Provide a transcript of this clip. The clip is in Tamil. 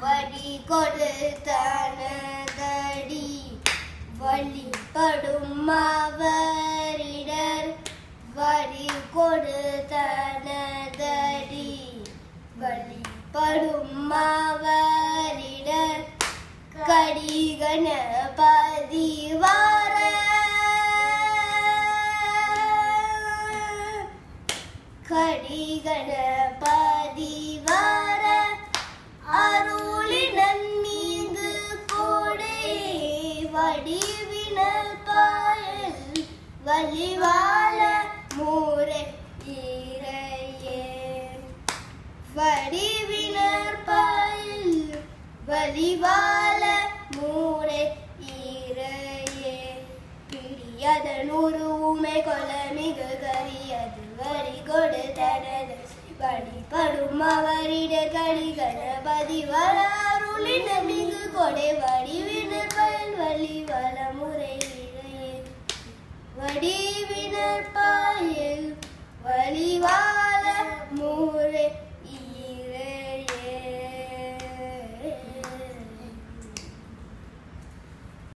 வடி கொடுத்தனதடி வழிபடும் அவரிடர் வடி கொடுத்தனதடி வழிபடும் அவரிடர் கடிகண பதிவார கடிகண பதிவார அருளினன் மீது கொடை வடிவினல் பாயல் வலிவாழ மூரை இறையே வடிவினர் பாயல் வலிவாழ மூரை இறையே பிடியதன் உருவுமை கொல மிகு கரியது வரி கொடுத்தனது வழிபடும் அவரிட கடி கணபதி வர அருளின மிகு கொடை வடிவில்